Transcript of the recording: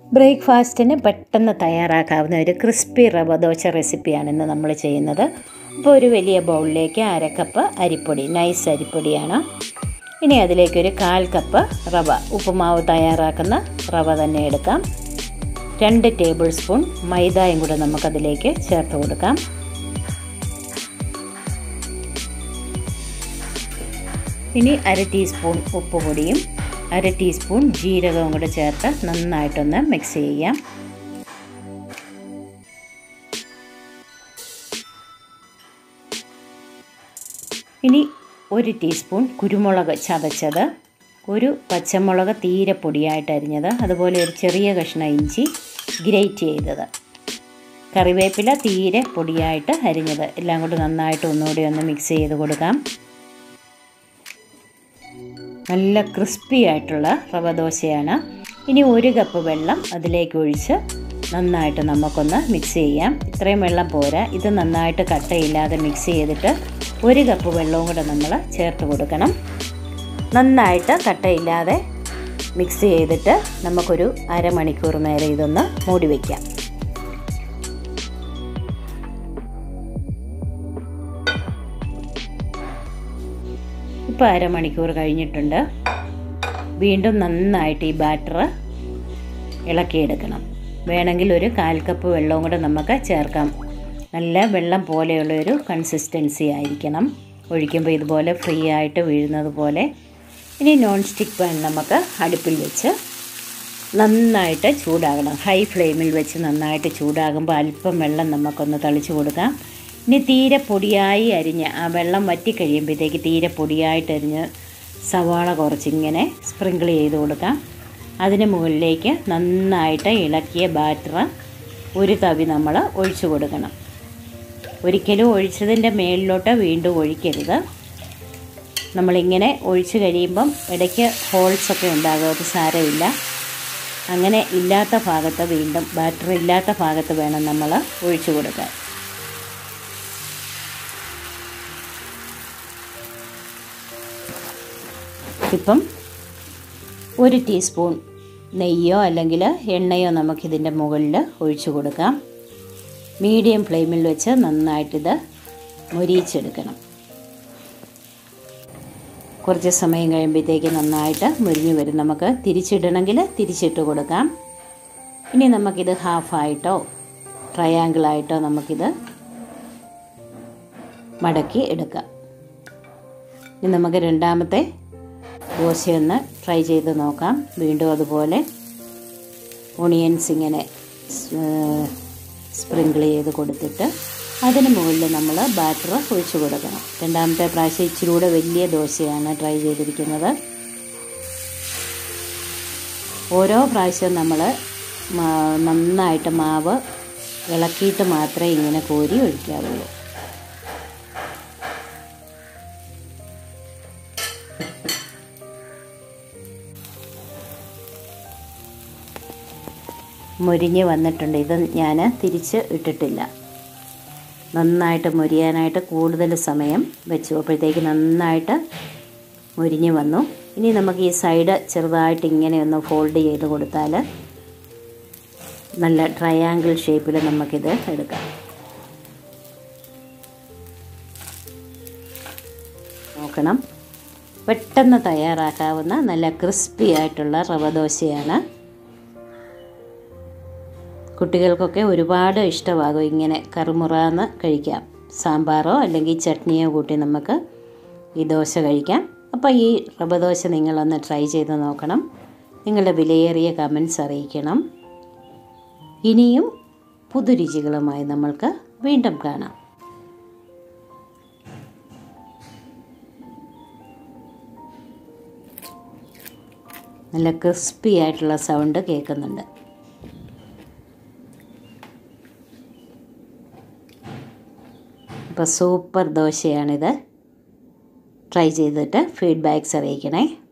ബ്രേക്ക്ഫാസ്റ്റിന് പെട്ടെന്ന് തയ്യാറാക്കാവുന്ന ഒരു ക്രിസ്പി റവ ദോശ റെസിപ്പിയാണ് ഇന്ന് നമ്മൾ ചെയ്യുന്നത് അപ്പോൾ ഒരു വലിയ ബൗളിലേക്ക് അര കപ്പ് അരിപ്പൊടി നൈസ് അരിപ്പൊടിയാണ് ഇനി അതിലേക്ക് ഒരു കാൽ കപ്പ് റവ ഉപ്പുമാവ് തയ്യാറാക്കുന്ന റവ തന്നെ എടുക്കാം രണ്ട് ടേബിൾ സ്പൂൺ മൈദയും കൂടെ നമുക്കതിലേക്ക് ചേർത്ത് കൊടുക്കാം ഇനി അര ടീസ്പൂൺ ഉപ്പ് പൊടിയും അര ടീസ്പൂൺ ജീരകവും കൂടെ ചേർത്ത് നന്നായിട്ടൊന്ന് മിക്സ് ചെയ്യാം ഇനി ഒരു ടീസ്പൂൺ കുരുമുളക് ചതച്ചത് ഒരു പച്ചമുളക് തീരെ പൊടിയായിട്ട് അരിഞ്ഞത് അതുപോലെ ഒരു ചെറിയ കഷ്ണം ഇഞ്ചി ഗ്രേറ്റ് ചെയ്തത് കറിവേപ്പില തീരെ പൊടിയായിട്ട് അരിഞ്ഞത് എല്ലാം കൂടി നന്നായിട്ട് ഒന്നുകൂടി ഒന്ന് മിക്സ് ചെയ്ത് കൊടുക്കാം നല്ല ക്രിസ്പി ആയിട്ടുള്ള റവ ദോശയാണ് ഇനി ഒരു കപ്പ് വെള്ളം അതിലേക്ക് ഒഴിച്ച് നന്നായിട്ട് നമുക്കൊന്ന് മിക്സ് ചെയ്യാം ഇത്രയും വെള്ളം പോരാ ഇത് നന്നായിട്ട് കട്ടയില്ലാതെ മിക്സ് ചെയ്തിട്ട് ഒരു കപ്പ് വെള്ളവും കൂടെ നമ്മൾ ചേർത്ത് കൊടുക്കണം നന്നായിട്ട് കട്ടയില്ലാതെ മിക്സ് ചെയ്തിട്ട് നമുക്കൊരു അരമണിക്കൂർ നേരം ഇതൊന്ന് മൂടി വയ്ക്കാം ഇപ്പോൾ അരമണിക്കൂർ കഴിഞ്ഞിട്ടുണ്ട് വീണ്ടും നന്നായിട്ട് ഈ ബാറ്റർ ഇളക്കിയെടുക്കണം വേണമെങ്കിൽ ഒരു കാൽ കപ്പ് വെള്ളവും കൂടെ നമുക്ക് ചേർക്കാം നല്ല വെള്ളം പോലെയുള്ളൊരു കൺസിസ്റ്റൻസി ആയിരിക്കണം ഒഴിക്കുമ്പോൾ ഇതുപോലെ ഫ്രീ ആയിട്ട് വീഴുന്നത് പോലെ ഇനി നോൺ സ്റ്റിക്ക് പാൻ നമുക്ക് അടുപ്പിൽ വെച്ച് നന്നായിട്ട് ചൂടാകണം ഹൈ ഫ്ലെയിമിൽ വെച്ച് നന്നായിട്ട് ചൂടാകുമ്പോൾ അല്പം വെള്ളം നമുക്കൊന്ന് തളിച്ച് കൊടുക്കാം ഇനി തീരെ പൊടിയായി അരിഞ്ഞ് ആ വെള്ളം വറ്റി കഴിയുമ്പോഴത്തേക്ക് തീരെ പൊടിയായിട്ട് അരിഞ്ഞ് സവാള കുറച്ചിങ്ങനെ സ്പ്രിങ്കിൾ ചെയ്ത് കൊടുക്കാം അതിന് മുകളിലേക്ക് നന്നായിട്ട് ഇളക്കിയ ബാറ്റർ ഒരു തവി നമ്മൾ ഒഴിച്ചു കൊടുക്കണം ഒരിക്കലും ഒഴിച്ചതിൻ്റെ മേളിലോട്ട് വീണ്ടും ഒഴിക്കരുത് നമ്മളിങ്ങനെ ഒഴിച്ച് കഴിയുമ്പം ഇടയ്ക്ക് ഹോൾസൊക്കെ ഉണ്ടാകും അത് സാരമില്ല അങ്ങനെ ഇല്ലാത്ത ഭാഗത്ത് വീണ്ടും ബാറ്റർ ഇല്ലാത്ത ഭാഗത്ത് വേണം നമ്മൾ ഒഴിച്ചു കൊടുക്കാൻ ഇപ്പം ഒരു ടീസ്പൂൺ നെയ്യോ അല്ലെങ്കിൽ എണ്ണയോ നമുക്കിതിൻ്റെ മുകളിൽ ഒഴിച്ചു കൊടുക്കാം മീഡിയം ഫ്ലെയിമിൽ വെച്ച് നന്നായിട്ടിത് മൊരിയിച്ചെടുക്കണം കുറച്ച് സമയം കഴിയുമ്പോഴത്തേക്ക് നന്നായിട്ട് മുരിഞ്ഞു വരും നമുക്ക് തിരിച്ചിടണമെങ്കിൽ തിരിച്ചിട്ട് കൊടുക്കാം ഇനി നമുക്കിത് ഹാഫായിട്ടോ ട്രയാങ്കിളായിട്ടോ നമുക്കിത് മടക്കി എടുക്കാം ഇനി നമുക്ക് രണ്ടാമത്തെ ദോശയൊന്ന് ട്രൈ ചെയ്ത് നോക്കാം വീണ്ടും അതുപോലെ ഓണിയൻസ് ഇങ്ങനെ സ്പ്രിങ്കിൾ ചെയ്ത് കൊടുത്തിട്ട് അതിന് മുകളിൽ നമ്മൾ ബാറ്റർ ഒഴിച്ചു കൊടുക്കണം രണ്ടാമത്തെ പ്രാവശ്യം ഇച്ചിരി കൂടെ വലിയ ദോശയാണ് ട്രൈ ചെയ്തിരിക്കുന്നത് ഓരോ പ്രാവശ്യവും നമ്മൾ നന്നായിട്ട് മാവ് ഇളക്കിയിട്ട് മാത്രമേ ഇങ്ങനെ കോരി ഒഴിക്കാവുള്ളൂ മുരിഞ്ഞ് വന്നിട്ടുണ്ട് ഇത് ഞാൻ തിരിച്ച് ഇട്ടിട്ടില്ല നന്നായിട്ട് മുരിയാനായിട്ട് കൂടുതൽ സമയം വെച്ചു അപ്പോഴത്തേക്ക് നന്നായിട്ട് മുരിഞ്ഞ് വന്നു ഇനി നമുക്ക് ഈ സൈഡ് ചെറുതായിട്ട് ഇങ്ങനെ ഒന്ന് ഫോൾഡ് ചെയ്ത് കൊടുത്താൽ നല്ല ട്രയാങ്കിൾ ഷേപ്പിൽ നമുക്കിത് എടുക്കാം നോക്കണം പെട്ടെന്ന് തയ്യാറാക്കാവുന്ന നല്ല ക്രിസ്പി ആയിട്ടുള്ള റവ ദോശയാണ് കുട്ടികൾക്കൊക്കെ ഒരുപാട് ഇഷ്ടമാകും ഇങ്ങനെ കറുമുറാന്ന് കഴിക്കാം സാമ്പാറോ അല്ലെങ്കിൽ ചട്നിയോ കൂട്ടി നമുക്ക് ഈ ദോശ കഴിക്കാം അപ്പോൾ ഈ റവ ദോശ നിങ്ങളൊന്ന് ട്രൈ ചെയ്ത് നോക്കണം നിങ്ങളുടെ വിലയേറിയ കമൻസ് അറിയിക്കണം ഇനിയും പുതുരുചികളുമായി നമ്മൾക്ക് വീണ്ടും കാണാം നല്ല ക്രിസ്പി ആയിട്ടുള്ള സൗണ്ട് കേൾക്കുന്നുണ്ട് അപ്പോൾ സൂപ്പർ ദോശയാണിത് ട്രൈ ചെയ്തിട്ട് ഫീഡ്ബാക്ക്സ് അറിയിക്കണേ